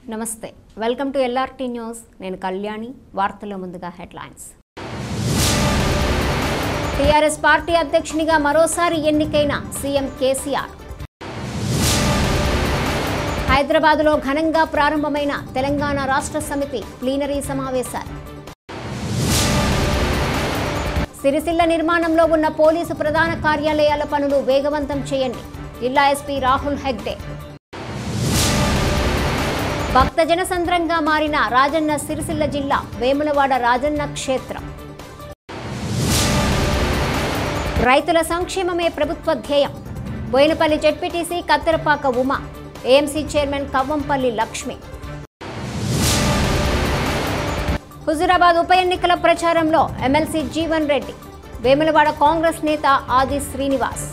నమస్తే welcome to LRT news నేను కళ్యాణి వార్తల్లో ముందుగా హెడ్లైన్స్ టీఆర్ఎస్ పార్టీ అధ్యక్షునిగా మరోసారి ఎన్నికైన సీఎం కేసీఆర్ హైదరాబాదులో ఘనంగా ప్రారంభమైన తెలంగాణ రాష్ట్ర సమితి ప్లీనరీ సమావేశాలు సిరిసిల్ల నిర్మాణంలో ఉన్న పోలీసు ప్రధాన కార్యాలయాల పనులు వేగవంతం చేయండి జిల్లా ఎస్పీ రాహుల్ హెగ్డే భక్త జనసంద్రంగా మారిన రాజన్న సిరిసిల్ల జిల్లా వేములవాడ రాజన్న క్షేత్రం రైతుల సంక్షేమమే ప్రభుత్వ ధ్యేయం Boinpalli ZPTC Katterapaka Uma AMC chairman Kavvampalli Lakshmi Huzurabad ఉప ఎన్నికల ప్రచారంలో ఎమ్మెల్సీ జీవన్ రెడ్డి వేములవాడ కాంగ్రెస్ నేత ఆది శ్రీనివాస్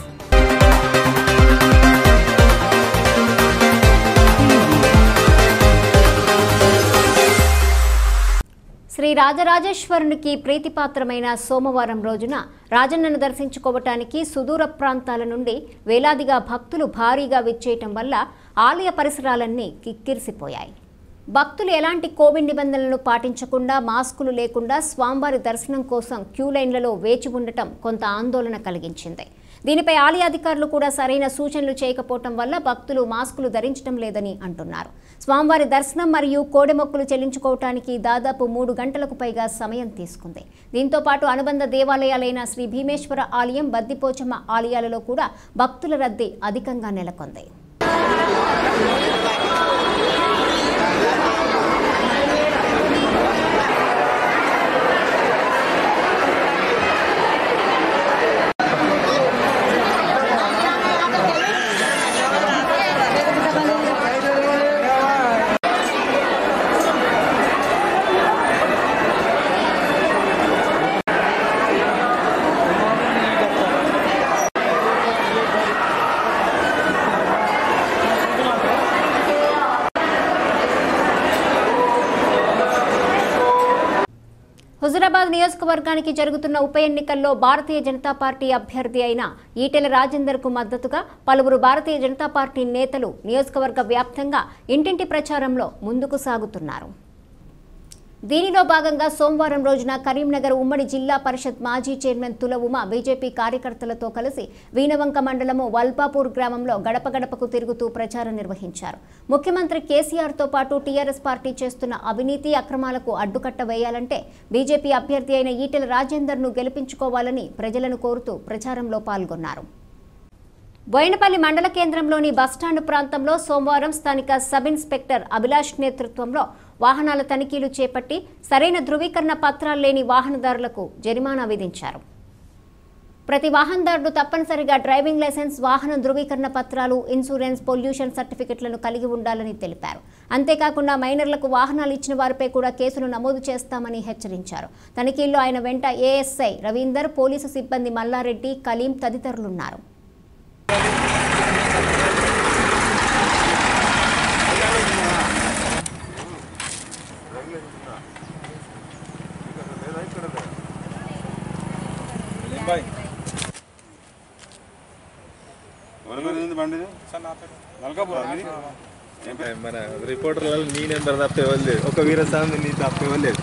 శ్రీ రాజరాజేశ్వరునికి ప్రీతిపాత్రమైన సోమవారం రోజున రాజన్నను దర్శించుకోవటానికి సుదూర ప్రాంతాల నుండి వేలాదిగా భక్తులు భారీగా విచ్చేయటం వల్ల ఆలయ పరిసరాలన్నీ కిక్కిరిసిపోయాయి భక్తులు ఎలాంటి కోవిడ్ నిబంధనలను పాటించకుండా మాస్కులు లేకుండా స్వామివారి దర్శనం కోసం క్యూ లైన్లలో వేచి ఉండటం కొంత ఆందోళన కలిగించింది దీనిపై ఆలయ అధికారులు కూడా సరైన సూచనలు చేయకపోవటం వల్ల భక్తులు మాస్కులు ధరించడం లేదని అంటున్నారు స్వామివారి దర్శనం మరియు కోడెమొక్కులు చెల్లించుకోవటానికి దాదాపు మూడు గంటలకు పైగా సమయం తీసుకుంది దీంతో పాటు అనుబంధ దేవాలయాలైన శ్రీ భీమేశ్వర ఆలయం బద్దిపోచమ్మ ఆలయాలలో కూడా భక్తుల రద్దీ అధికంగా నెలకొంది హుజురాబాద్ నియోజకవర్గానికి జరుగుతున్న ఉప ఎన్నికల్లో భారతీయ జనతా పార్టీ అభ్యర్థి అయిన ఈటెల రాజేందర్ కు మద్దతుగా పలువురు భారతీయ జనతా పార్టీ నేతలు నియోజకవర్గ వ్యాప్తంగా ఇంటింటి ప్రచారంలో ముందుకు సాగుతున్నారు దీనిలో భాగంగా సోమవారం రోజున కరీంనగర్ ఉమ్మడి జిల్లా పరిషత్ మాజీ చైర్మన్ తుల ఉమ బీజేపీ కార్యకర్తలతో కలిసి వీనవంక మండలము వల్పాపూర్ గ్రామంలో గడప గడపకు తిరుగుతూ ప్రచారం నిర్వహించారు ముఖ్యమంత్రి కేసీఆర్తో పాటు టీఆర్ఎస్ పార్టీ చేస్తున్న అవినీతి అక్రమాలకు అడ్డుకట్ట వేయాలంటే బీజేపీ అభ్యర్థి అయిన ఈటెల రాజేందర్ను గెలిపించుకోవాలని ప్రజలను కోరుతూ ప్రచారంలో పాల్గొన్నారు బోయినపల్లి మండల కేంద్రంలోని బస్టాండ్ ప్రాంతంలో సోమవారం స్థానిక సబ్ ఇన్స్పెక్టర్ అభిలాష్ నేతృత్వంలో వాహనాల తనిఖీలు చేపట్టి సరైన ధృవీకరణ పత్రాలు లేని వాహనదారులకు జరిమానా విధించారు ప్రతి వాహనదారుడు తప్పనిసరిగా డ్రైవింగ్ లైసెన్స్ వాహన ధృవీకరణ పత్రాలు ఇన్సూరెన్స్ పొల్యూషన్ సర్టిఫికెట్లను కలిగి ఉండాలని తెలిపారు అంతేకాకుండా మైనర్లకు వాహనాలు ఇచ్చిన వారిపై కూడా కేసులు నమోదు చేస్తామని హెచ్చరించారు తనిఖీల్లో ఆయన వెంట ఏఎస్ఐ రవీందర్ పోలీసు సిబ్బంది మల్లారెడ్డి కలీం తదితరులున్నారు ఎవరి మీద ఉంది బండి ఇది? నల్కాపురం ఇది? ఏం పేరు? మన రిపోర్టర్లలో నీ నెంబర్ తప్ప ఇవ్వలేదు ఒక వీరస్వామి నీ తప్ప ఇవ్వలేదు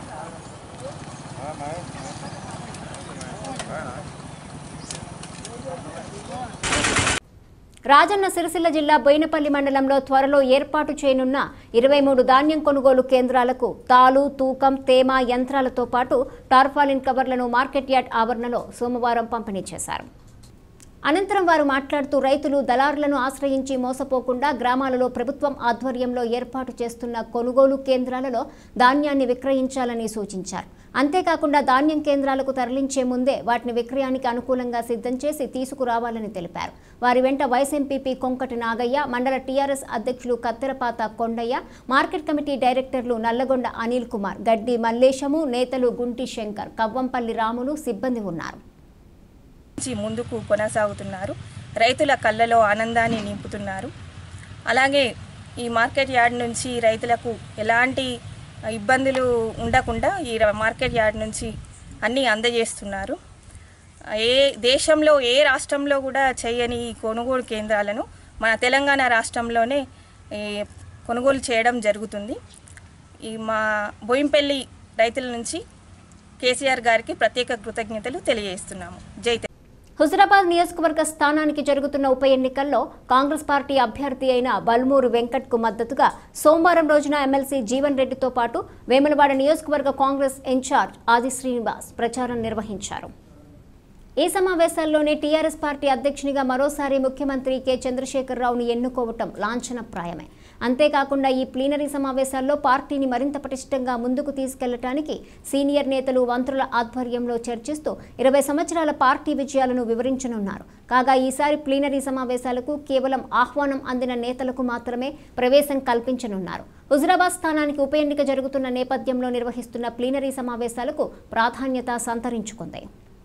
రాజన్న సిరిసిల్ల జిల్లా బోయినపల్లి మండలంలో త్వరలో ఏర్పాటు చేయనున్న ఇరవై మూడు ధాన్యం కొనుగోలు కేంద్రాలకు తాలు తూకం తేమ యంత్రాలతో పాటు టార్పాలిన్ కవర్లను మార్కెట్ యార్డ్ ఆవరణలో సోమవారం పంపిణీ చేశారు అనంతరం వారు మాట్లాడుతూ రైతులు దళారులను ఆశ్రయించి మోసపోకుండా గ్రామాలలో ప్రభుత్వం ఆధ్వర్యంలో ఏర్పాటు చేస్తున్న కొనుగోలు కేంద్రాలలో ధాన్యాన్ని విక్రయించాలని సూచించారు అంతేకాకుండా ధాన్యం కేంద్రాలకు తరలించే ముందే వాటిని విక్రయానికి అనుకూలంగా సిద్ధం చేసి తీసుకురావాలని తెలిపారు వారి వెంట వైస్ ఎంపీపీ కొంకటి నాగయ్య మండల టీఆర్ఎస్ అధ్యక్షులు కత్తెరపాత కొండయ్య మార్కెట్ కమిటీ డైరెక్టర్లు నల్లగొండ అనిల్ కుమార్ గడ్డి మల్లేశము నేతలు గుంటి శంకర్ కవ్వంపల్లి రాములు సిబ్బంది ఉన్నారు నుంచి ముందుకు కొనసాగుతున్నారు రైతుల కళ్ళలో ఆనందాన్ని నింపుతున్నారు అలాగే ఈ మార్కెట్ యార్డ్ నుంచి రైతులకు ఎలాంటి ఇబ్బందులు ఉండకుండా ఈ ర- మార్కెట్ యార్డ్ నుంచి అన్నీ అందజేస్తున్నారు ఏ దేశంలో ఏ రాష్ట్రంలో కూడా చేయని ఈ కొనుగోలు కేంద్రాలను మన తెలంగాణ రాష్ట్రంలోనే ఈ కొనుగోలు చేయడం జరుగుతుంది ఈ మా బోయింపల్లి రైతుల నుంచి కేసీఆర్ గారికి ప్రత్యేక కృతజ్ఞతలు తెలియజేస్తున్నాము జై తెలంగాణ. హుజరాబాద్ నియోజకవర్గ స్థానానికి జరుగుతున్న ఉప ఎన్నికల్లో కాంగ్రెస్ పార్టీ అభ్యర్థి అయిన బల్మూరు వెంకట్ కు మద్దతుగా సోమవారం రోజున ఎమ్మెల్సీ జీవన్ రెడ్డితో పాటు వేములవాడ నియోజకవర్గ కాంగ్రెస్ ఇన్ఛార్జ్ ఆది శ్రీనివాస్ ప్రచారం నిర్వహించారు ఈ సమావేశాల్లోనే టీఆర్ఎస్ పార్టీ అధ్యక్షునిగా మరోసారి ముఖ్యమంత్రి కె చంద్రశేఖరరావును ఎన్నుకోవటం లాంఛనప్రాయమే అంతేకాకుండా ఈ ప్లీనరీ సమావేశాల్లో పార్టీని మరింత పటిష్టంగా ముందుకు తీసుకెళ్లటానికి సీనియర్ నేతలు మంత్రుల ఆధ్వర్యంలో చర్చిస్తూ ఇరవై సంవత్సరాల పార్టీ విజయాలను వివరించనున్నారు కాగా ఈసారి ప్లీనరీ సమావేశాలకు కేవలం ఆహ్వానం అందిన నేతలకు మాత్రమే ప్రవేశం కల్పించనున్నారు హుజరాబాద్ స్థానానికి ఉప ఎన్నిక జరుగుతున్న నేపథ్యంలో నిర్వహిస్తున్న ప్లీనరీ సమావేశాలకు ప్రాధాన్యత సంతరించుకుంది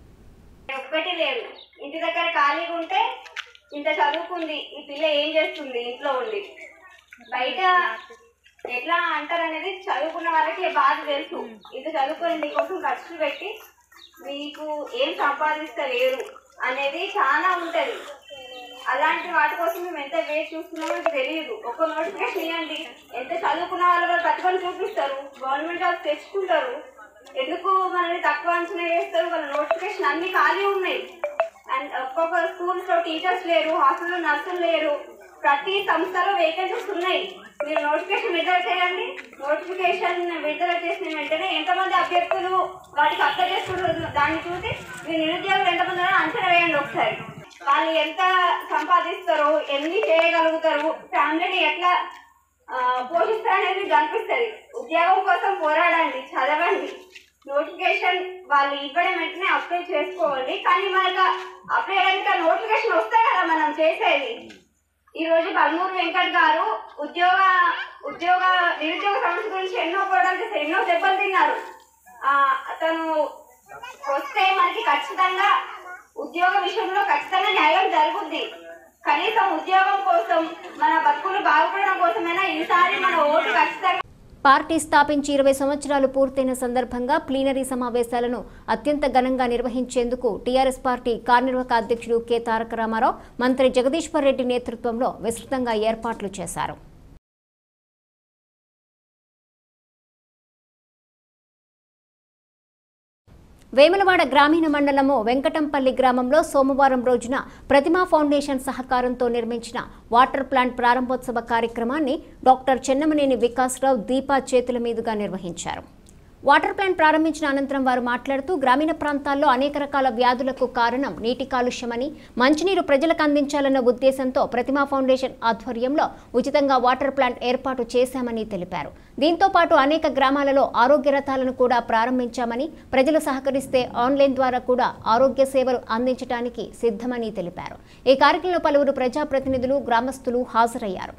ఒక్కటి లేదు ఇంటి దగ్గర ఖాళీగా ఉంటే ఇంత చదువుకుంది ఈ పిల్ల ఏం చేస్తుంది ఇంట్లో ఉండి బయట ఎట్లా అంటారు అనేది చదువుకున్న వాళ్ళకి బాధ తెలుసు ఇంత చదువుకొని నీకోసం ఖర్చులు పెట్టి మీకు ఏం సంపాదిస్తలేరు అనేది చాలా ఉంటది అలాంటి వాటి కోసం మేము ఎంత వేచి చూస్తున్నామో మీకు తెలియదు ఒక్క నోటిఫికేషన్ ఇవ్వండి ఎంత చదువుకున్న వాళ్ళు కూడా పట్టుకొని చూపిస్తారు గవర్నమెంట్ జాబ్ తెచ్చుకుంటారు ఎందుకు మనల్ని తక్కువ అంచనా వేస్తారు వాళ్ళ నోటిఫికేషన్ అన్ని ఖాళీ ఉన్నాయి అండ్ ఒక్కొక్క స్కూల్స్ లో టీచర్స్ లేరు హాస్టల్లో నర్సులు లేరు ప్రతి సంస్థలో వేకెన్సీస్ ఉన్నాయి మీరు నోటిఫికేషన్ విడుదల చేయండి నోటిఫికేషన్ విడుదల చేసిన వెంటనే ఎంతమంది అభ్యర్థులు వాటికి అప్లై చేసుకుంటారు దాన్ని చూసి మీ నిరుద్యోగులు ఎంతమంది ఉన్నారో అంచనా వేయండి ఒకసారి వాళ్ళు ఎంత సంపాదిస్తారో ఎన్ని చేయగలుగుతారు ఫ్యామిలీని ఎట్లా ఆ, పోషిస్తారనేది కనిపిస్తుంది ఉద్యోగం కోసం పోరాడండి చదవండి నోటిఫికేషన్ వాళ్ళు ఇవ్వడం వెంటనే అప్లై చేసుకోవాలి కానీ మనకు అప్లై చేయడానికి నోటిఫికేషన్ వస్తే కదా మనం చేసేది ఈ రోజు బల్మూరు వెంకట్ గారు ఉద్యోగ ఉద్యోగ నిరుద్యోగ సమస్య గురించి ఎన్నో పోరాటాలు చేశారు ఎన్నో దెబ్బలు తిన్నారు ఆ, అతను వస్తే మనకి ఖచ్చితంగా ఉద్యోగ విషయంలో ఖచ్చితంగా న్యాయం జరుగుద్ది కనీసం ఉద్యోగం కోసం మన బతుకులు బాగుపడడం కోసమైనా ఈసారి మన ఓటు ఖచ్చితంగా పార్టీ స్థాపించి ఇరవై సంవత్సరాలు పూర్తయిన సందర్భంగా ప్లీనరీ సమావేశాలను అత్యంత ఘనంగా నిర్వహించేందుకు టీఆర్ఎస్ పార్టీ కార్యనిర్వాహక అధ్యక్షుడు కె తారక రామారావు మంత్రి జగదీశ్వర్ రెడ్డి నేతృత్వంలో విస్తృతంగా ఏర్పాట్లు చేశారు వేములవాడ గ్రామీణ మండలము వెంకటంపల్లి గ్రామంలో సోమవారం రోజున ప్రతిమా ఫౌండేషన్ సహకారంతో నిర్మించిన వాటర్ ప్లాంట్ ప్రారంభోత్సవ కార్యక్రమాన్ని డాక్టర్ చెన్నమనేని వికాసరావు దీపా చేతుల మీదుగా నిర్వహించారు వాటర్ ప్లాంట్ ప్రారంభించిన అనంతరం వారు మాట్లాడుతూ గ్రామీణ ప్రాంతాల్లో అనేక రకాల వ్యాధులకు కారణం నీటి కాలుష్యమని మంచినీరు ప్రజలకు అందించాలన్న ఉద్దేశంతో ప్రతిమా ఫౌండేషన్ ఆధ్వర్యంలో ఉచితంగా వాటర్ ప్లాంట్ ఏర్పాటు చేశామని తెలిపారు దీంతో పాటు అనేక గ్రామాలలో ఆరోగ్య రథాలను కూడా ప్రారంభించామని ప్రజలు సహకరిస్తే ఆన్లైన్ ద్వారా కూడా ఆరోగ్య సేవలు అందించడానికి సిద్ధమని తెలిపారు ఈ కార్యక్రమంలో పలువురు ప్రజాప్రతినిధులు గ్రామస్తులు హాజరయ్యారు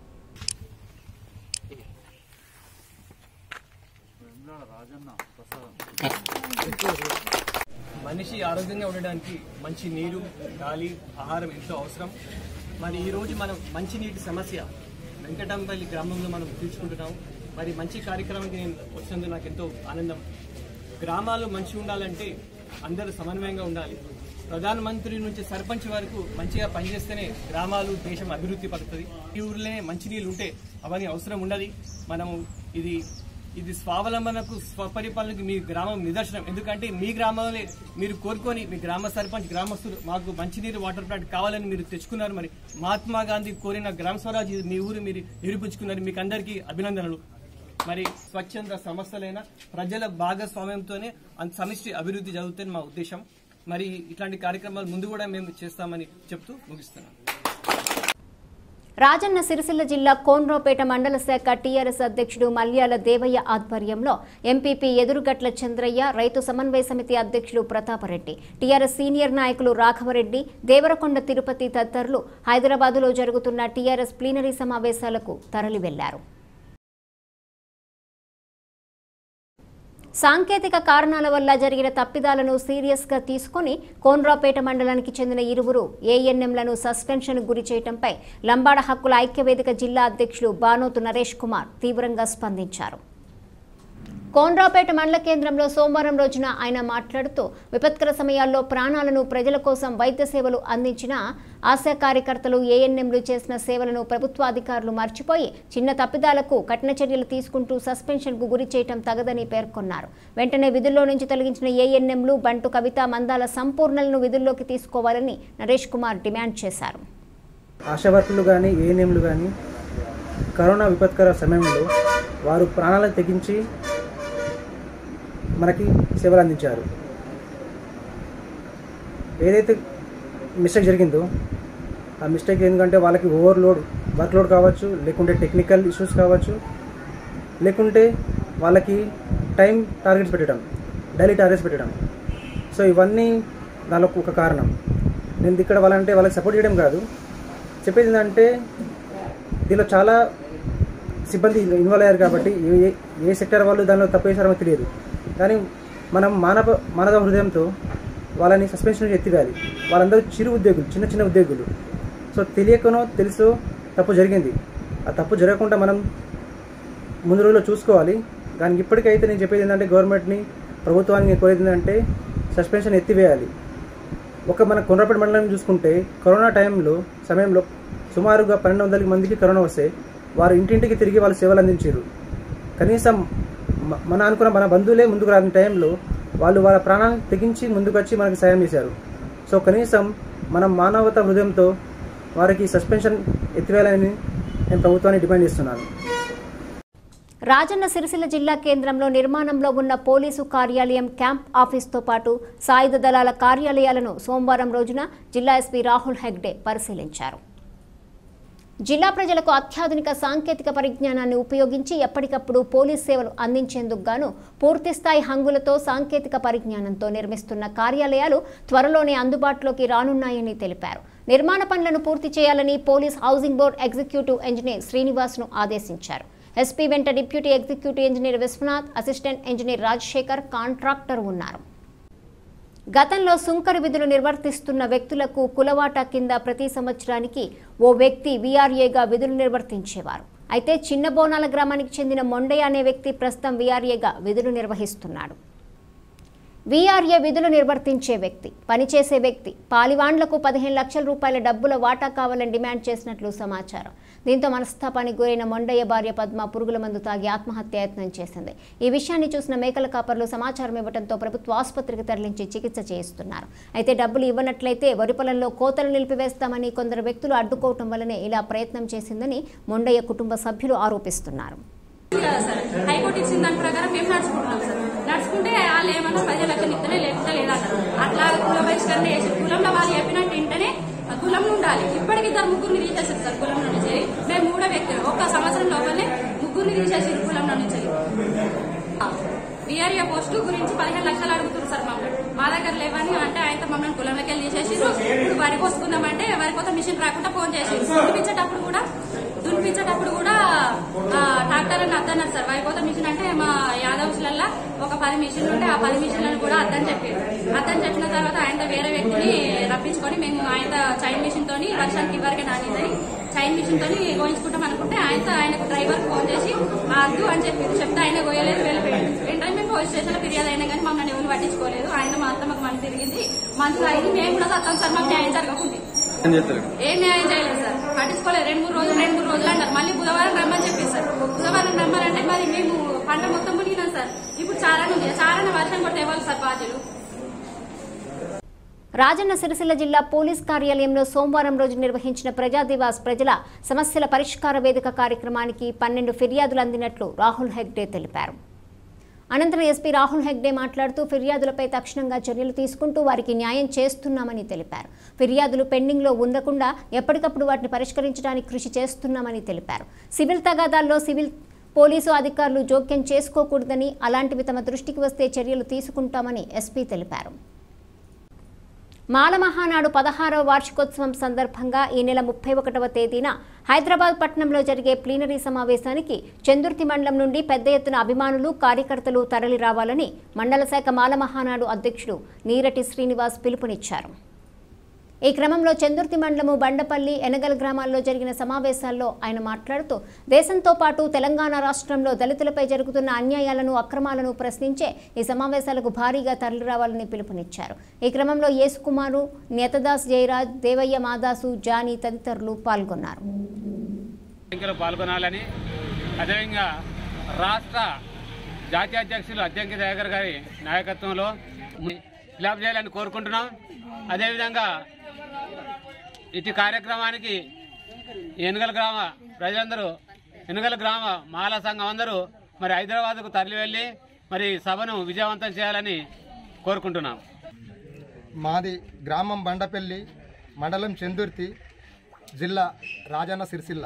మనిషి ఆరోగ్యంగా ఉండడానికి మంచి నీరు గాలి ఆహారం ఎంతో అవసరం మరి ఈరోజు మనం మంచినీటి సమస్య వెంకటంపల్లి గ్రామంలో మనం తీర్చుకుంటున్నాం మరి మంచి కార్యక్రమానికి నేను వచ్చినందుకు నాకు ఎంతో ఆనందం గ్రామాలు మంచి ఉండాలంటే అందరూ సమన్వయంగా ఉండాలి ప్రధానమంత్రి నుంచి సర్పంచ్ వరకు మంచిగా పనిచేస్తేనే గ్రామాలు దేశం అభివృద్ధి పడుతుంది ఈ ఊర్లోనే మంచినీళ్ళు ఉంటే అవన్నీ అవసరం ఉండదు మనము ఇది ఇది స్వావలంబనకు స్వపరిపాలనకు మీ గ్రామం నిదర్శనం ఎందుకంటే మీ గ్రామంలో మీరు కోరుకొని మీ గ్రామ సర్పంచ్ గ్రామస్తులు మాకు మంచినీరు వాటర్ ప్లాంట్ కావాలని మీరు తెచ్చుకున్నారు మరి మహాత్మా గాంధీ కోరిన గ్రామ స్వరాజ్ ఇది మీ ఊరు మీరు నిరూపించుకున్నారు మీకు అందరికీ అభినందనలు మరి స్వచ్ఛంద సంస్థలైన ప్రజల భాగస్వామ్యంతోనే అంత సమిష్టి అభివృద్ధి జరుగుతుంది మా ఉద్దేశం మరి ఇట్లాంటి కార్యక్రమాలు ముందు కూడా మేము చేస్తామని చెప్తూ ముగిస్తున్నాం రాజన్న సిరిసిల్ల జిల్లా కోన్రాపేట మండల శాఖ టీఆర్ఎస్ అధ్యక్షుడు మల్యాల దేవయ్య ఆధ్వర్యంలో ఎంపీపీ ఎదురుగట్ల చంద్రయ్య రైతు సమన్వయ సమితి అధ్యక్షుడు ప్రతాపరెడ్డి టీఆర్ఎస్ సీనియర్ నాయకులు రాఘవరెడ్డి దేవరకొండ తిరుపతి తదితరులు హైదరాబాదులో జరుగుతున్న టీఆర్ఎస్ ప్లీనరీ సమావేశాలకు తరలి వెళ్లారు సాంకేతిక కారణాల వల్ల జరిగిన తప్పిదాలను సీరియస్ గా తీసుకుని కోన్రాపేట మండలానికి చెందిన ఇరువురు ఏఎన్ఎంలను సస్పెన్షన్ గురి చేయడంపై లంబాడ హక్కుల ఐక్యవేదిక జిల్లా అధ్యక్షులు బానోతు నరేష్ కుమార్ తీవ్రంగా స్పందించారు కోనరావుపేట మండల కేంద్రంలో సోమవారం రోజున ఆయన మాట్లాడుతూ విపత్కర సమయాల్లో ప్రాణాలను ప్రజల కోసం వైద్య సేవలు అందించిన ఆశా కార్యకర్తలు ఏఎన్ఎంలు చేసిన సేవలను ప్రభుత్వ అధికారులు మర్చిపోయి చిన్న తప్పిదాలకు కఠిన చర్యలు తీసుకుంటూ సస్పెన్షన్కు గురి చేయటం తగదని పేర్కొన్నారు వెంటనే విధుల్లో నుంచి తొలగించిన ఏఎన్ఎంలు బంటు కవిత మందాల సంపూర్ణలను విధుల్లోకి తీసుకోవాలని నరేష్ కుమార్ డిమాండ్ చేశారు ఆశా వర్కులు కానీ ఏఎన్ఎంలు కానీ కరోనా విపత్కర సమయంలో వారు ప్రాణాలను తెగించి మనకి సేవలు అందించారు ఏదైతే మిస్టేక్ జరిగిందో ఆ మిస్టేక్ ఎందుకంటే వాళ్ళకి ఓవర్లోడ్ వర్క్లోడ్ కావచ్చు లేకుంటే టెక్నికల్ ఇష్యూస్ కావచ్చు లేకుంటే వాళ్ళకి టైం టార్గెట్స్ పెట్టడం డైలీ టార్గెట్స్ పెట్టడం సో ఇవన్నీ దానిలో ఒక కారణం నేను ఇక్కడ వాళ్ళంటే వాళ్ళకి సపోర్ట్ చేయడం కాదు చెప్పేది ఏంటంటే దీనిలో చాలా సిబ్బంది ఇన్వాల్వ్ అయ్యారు కాబట్టి ఏ ఏ- ఏ సెక్టర్ వాళ్ళు దానిలో తప్పు చేశారో తెలియదు కానీ మనం మానవ మానవ హృదయంతో వాళ్ళని సస్పెన్షన్ నుంచి ఎత్తివేయాలి వాళ్ళందరూ చిరు ఉద్యోగులు చిన్న చిన్న ఉద్యోగులు సో తెలియకనో తెలుసో తప్పు జరిగింది ఆ తప్పు జరగకుండా మనం ముందు రోజుల్లో చూసుకోవాలి దానికి ఇప్పటికైతే నేను చెప్పేది ఏంటంటే గవర్నమెంట్ని ప్రభుత్వానికి నేను కోరేది ఏంటంటే సస్పెన్షన్ ఎత్తివేయాలి ఒక మన కొండ్రపేట మండలం చూసుకుంటే కరోనా టైంలో సమయంలో సుమారుగా పన్నెండు వందల మందికి కరోనా వస్తే వారు ఇంటింటికి తిరిగి వాళ్ళు సేవలు అందించారు కనీసం మ- మన అనుకున్న మన బంధువులే ముందుకు రాని టైంలో వాళ్ళు వాళ్ళ ప్రాణాలను తెగించి ముందుకు వచ్చి మనకి సాయం చేశారు సో కనీసం మనం మానవత హృదయంతో వారికి సస్పెన్షన్ ఎత్తివేయాలని నేను ప్రభుత్వాన్ని డిమాండ్ చేస్తున్నాను రాజన్న సిరిసిల్ల జిల్లా కేంద్రంలో నిర్మాణంలో ఉన్న పోలీసు కార్యాలయం క్యాంప్ ఆఫీస్తో పాటు సాయుధ దళాల కార్యాలయాలను సోమవారం రోజున జిల్లా ఎస్పీ రాహుల్ హెగ్డే పరిశీలించారు జిల్లా ప్రజలకు అత్యాధునిక సాంకేతిక పరిజ్ఞానాన్ని ఉపయోగించి ఎప్పటికప్పుడు పోలీస్ సేవలు అందించేందుకు గాను పూర్తిస్థాయి హంగులతో సాంకేతిక పరిజ్ఞానంతో నిర్మిస్తున్న కార్యాలయాలు త్వరలోనే అందుబాటులోకి రానున్నాయని తెలిపారు నిర్మాణ పనులను పూర్తి చేయాలని police housing board executive engineer శ్రీనివాస్ను ఆదేశించారు ఎస్పీ వెంట deputy executive engineer Viswanath assistant engineer Rajasekhar contractor ఉన్నారు గతంలో సుంకర విధులు నిర్వర్తిస్తున్న వ్యక్తులకు కులవాటా కింద ప్రతి సంవత్సరానికి ఓ వ్యక్తి వీఆర్ఏగా విధులు నిర్వర్తించేవారు అయితే చిన్న బోనాల గ్రామానికి చెందిన మొండయ్య అనే వ్యక్తి ప్రస్తుతం వీఆర్ఏగా విధులు నిర్వహిస్తున్నాడు వీఆర్ఏ విధులు నిర్వర్తించే వ్యక్తి పనిచేసే వ్యక్తి పాలివాండ్లకు పదిహేను లక్షల రూపాయల డబ్బుల వాటా కావాలని డిమాండ్ చేసినట్లు సమాచారం దీంతో మనస్తాపానికి గురైన మొండయ్య భార్య పద్మ పురుగుల మందు తాగి ఆత్మహత్యాయత్నం చేసింది ఈ విషయాన్ని చూసిన మేకల కాపర్లు సమాచారం ఇవ్వడంతో ప్రభుత్వ ఆసుపత్రికి తరలించి చికిత్స చేయిస్తున్నారు అయితే డబ్బులు ఇవ్వనట్లయితే వరి పొలంలో కోతలు నిలిపివేస్తామని కొందరు వ్యక్తులు అడ్డుకోవటం వల్లనే ఇలా ప్రయత్నం చేసిందని మొండయ్య కుటుంబ సభ్యులు ఆరోపిస్తున్నారు కదా సార్ హైకోర్టు ఇచ్చిన దాని ప్రకారం మేము నడుచుకుంటున్నాం సార్ నడుచుకుంటే వాళ్ళు ఏమన్నా పది లక్షలు ఇస్తేనే లేకపోతే లేదంటారు అట్లా కుల బహిష్కరణ చేసి కులంలో వాళ్ళు చెప్పినట్టు వింటేనే కులంలో ఉండాలి ఇప్పటికి ఇద్దరు ముగ్గురిని తీసేసారు సార్ కులంలో నుంచి మేము మూడో వ్యక్తులు ఒక సంవత్సరం లోపలనే ముగ్గురిని తీసేసి కులంలో నుంచి విఆర్ఏ పోస్టు గురించి పదిహేను లక్షలు అడుగుతున్నారు సార్ మమ్మల్ని మా దగ్గర లేవని అంటే ఆయన మమ్మల్ని కులంలోకి వెళ్ళి తీసేసి ఇప్పుడు వరి కోసుకుందామంటే వరి కోత మిషన్ రాకుండా ఫోన్ చేసి దునిపించేటప్పుడు కూడా దునిపించేటప్పుడు కూడా ఆ, ట్రాక్టర్ అని అద్దన్నారు సార్ వరి కోత మిషన్ అంటే మా యాదవ్స్లల్లా ఒక పది మిషన్లు ఉంటే ఆ పది మిషన్లను కూడా అద్దని చెప్పారు అద్దని చెప్పిన తర్వాత ఆయన వేరే వ్యక్తిని రప్పించుకొని మేము ఆయన చైన్ మిషన్ తోని వర్షానికి ఇవ్వరికి నానిందని చైన్ మిషన్ తోని గోయించుకుంటాం అనుకుంటే ఆయనతో ఆయనకు డ్రైవర్ ఫోన్ చేసి "ఆ, అద్దు అని చెప్పి చెప్తే ఆయన గోయలేదు వెళ్ళిపోయాడు వెంటనే మేము పోలీస్ స్టేషన్ లో ఫిర్యాదు అయినా కానీ మమ్మల్ని ఎవరు పట్టించుకోలేదు ఆయన మా అత్త మాకు మనసు తిరిగింది మనసు అయింది మేము కూడా సత్తాం సార్ మాకు న్యాయం జరగకుంది ఏం చేస్తారు ఏం న్యాయం చేయలేదు సార్ పట్టించుకోలేదు రెండు మూడు రోజులు రెండు మూడు రోజులు అన్నారు మళ్ళీ బుధవారం రమ్మని చెప్పేసి సార్ బుధవారం రమ్మారంటే మరి మేము పంట మొత్తం మునిగినాం సార్ ఇప్పుడు చారాన ఉంది చారాన వర్షం కొడితే ఇవ్వాలి సార్ బాధ్యులు రాజన్న సిరిసిల్ల జిల్లా పోలీస్ కార్యాలయంలో సోమవారం రోజు నిర్వహించిన ప్రజా దివాస్ ప్రజల సమస్యల పరిష్కార వేదిక కార్యక్రమానికి పన్నెండు ఫిర్యాదులు అందినట్లు రాహుల్ హెగ్డే తెలిపారు అనంతరం ఎస్పీ రాహుల్ హెగ్డే మాట్లాడుతూ ఫిర్యాదులపై తక్షణంగా చర్యలు తీసుకుంటూ వారికి న్యాయం చేస్తున్నామని తెలిపారు ఫిర్యాదులు పెండింగ్లో ఉండకుండా ఎప్పటికప్పుడు వాటిని పరిష్కరించడానికి కృషి చేస్తున్నామని తెలిపారు సివిల్ తగాదాల్లో సివిల్ పోలీసు అధికారులు జోక్యం చేసుకోకూడదని అలాంటివి తమ దృష్టికి వస్తే చర్యలు తీసుకుంటామని ఎస్పీ తెలిపారు మాల మహానాడు పదహారవ వార్షికోత్సవం సందర్భంగా ఈ నెల ముప్పై ఒకటవ తేదీన హైదరాబాద్ పట్టణంలో జరిగే ప్లీనరీ సమావేశానికి చందుర్తి మండలం నుండి పెద్ద ఎత్తున అభిమానులు కార్యకర్తలు తరలి రావాలని మండల శాఖ మాల మహానాడు అధ్యక్షుడు నీరటి శ్రీనివాస్ పిలుపునిచ్చారు ఈ క్రమంలో చందుర్తి మండలము బండపల్లి ఎనగల్ గ్రామాల్లో జరిగిన సమావేశాల్లో ఆయన మాట్లాడుతూ దేశంతో పాటు తెలంగాణ రాష్ట్రంలో దళితులపై జరుగుతున్న అన్యాయాలను అక్రమాలను ప్రశ్నించే ఈ సమావేశాలకు భారీగా తరలిరావాలని పిలుపునిచ్చారు ఈ క్రమంలో యేసుకుమారు నేతదాస్ జయరాజ్ దేవయ్య మాదాసు జానీ తదితరులు పాల్గొన్నారు సంఖ్యలో పాల్గొనాలని అదేవిధంగా రాష్ట్ర జాతీయ అధ్యక్షులు అధ్యక్ష దయాకర్ గారి నాయకత్వంలో ఫిలప్ చేయాలని కోరుకుంటున్నాం అదేవిధంగా ఇటు కార్యక్రమానికి ఎనుగల గ్రామ ప్రజలందరూ ఎనుగల గ్రామ మాల సంఘం అందరూ మరి హైదరాబాద్కు తరలి వెళ్ళి మరి సభను విజయవంతం చేయాలని కోరుకుంటున్నాం మాది గ్రామం బండపల్లి మండలం చందుర్తి జిల్లా రాజన్న సిరిసిల్ల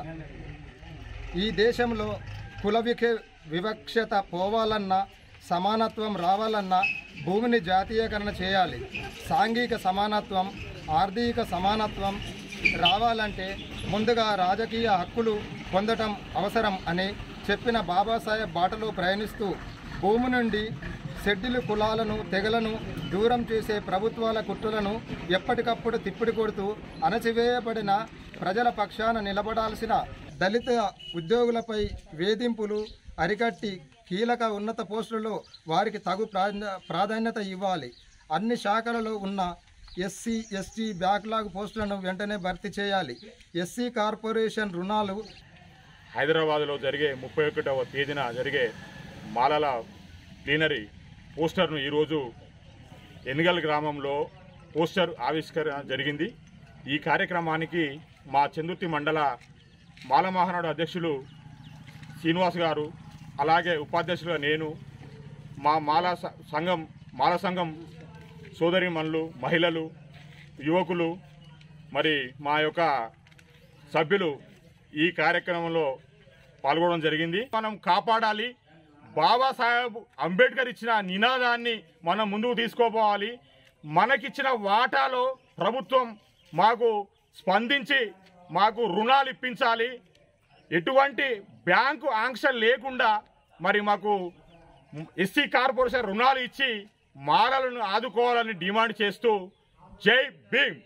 ఈ దేశంలో కుల విఖ వివక్షత పోవాలన్నా సమానత్వం రావాలన్నా భూమిని జాతీయకరణ చేయాలి సాంఘిక సమానత్వం ఆర్థిక సమానత్వం రావాలంటే ముందుగా రాజకీయ హక్కులు పొందటం అవసరం అని చెప్పిన బాబాసాహెబ్ బాటలో ప్రయాణిస్తూ భూమి నుండి షెడ్యూలు కులాలను తెగలను దూరం చేసే ప్రభుత్వాల కుట్రలను ఎప్పటికప్పుడు తిప్పిడి కొడుతూ అణచివేయబడిన ప్రజల పక్షాన నిలబడాల్సిన దళిత ఉద్యోగులపై వేధింపులు అరికట్టి కీలక ఉన్నత పోస్టులలో వారికి తగు ప్రాధా- ప్రాధాన్యత ఇవ్వాలి అన్ని శాఖలలో ఉన్న ఎస్సీ ఎస్టీ బ్యాక్లాగ్ పోస్టులను వెంటనే భర్తీ చేయాలి ఎస్సీ కార్పొరేషన్ రుణాలు హైదరాబాద్లో జరిగే ముప్పై ఒకటవ తేదీన జరిగే మాలల ప్లీనరీ పోస్టర్ను ఈరోజు ఎన్గల్ గ్రామంలో పోస్టర్ ఆవిష్కరణ జరిగింది ఈ కార్యక్రమానికి మా చందుర్తి మండల మాల మహానాడు అధ్యక్షులు శ్రీనివాస్ గారు అలాగే ఉపాధ్యక్షులుగా నేను మా మాల స- సంఘం మాల సంఘం సోదరిమణులు మహిళలు యువకులు మరి మా యొక్క సభ్యులు ఈ కార్యక్రమంలో పాల్గొనడం జరిగింది మనం కాపాడాలి బాబాసాహెబ్ అంబేద్కర్ ఇచ్చిన నినాదాన్ని మనం ముందుకు తీసుకోపోవాలి మనకిచ్చిన వాటాలో ప్రభుత్వం మాకు స్పందించి మాకు రుణాలు ఇప్పించాలి ఎటువంటి బ్యాంకు ఆంక్ష లేకుండా మరి మాకు ఎస్సీ కార్పొరేషన్ రుణాలు ఇచ్చి మాలలను ఆదుకోవాలని డిమాండ్ చేస్తూ జై భీమ్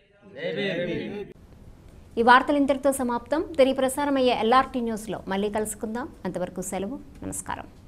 ఈ వార్తలు ఇంతటితో సమాప్తం తిరిగి ప్రసారమయ్యే ఎల్ఆర్టీ న్యూస్లో మళ్ళీ కలుసుకుందాం అంతవరకు సెలవు నమస్కారం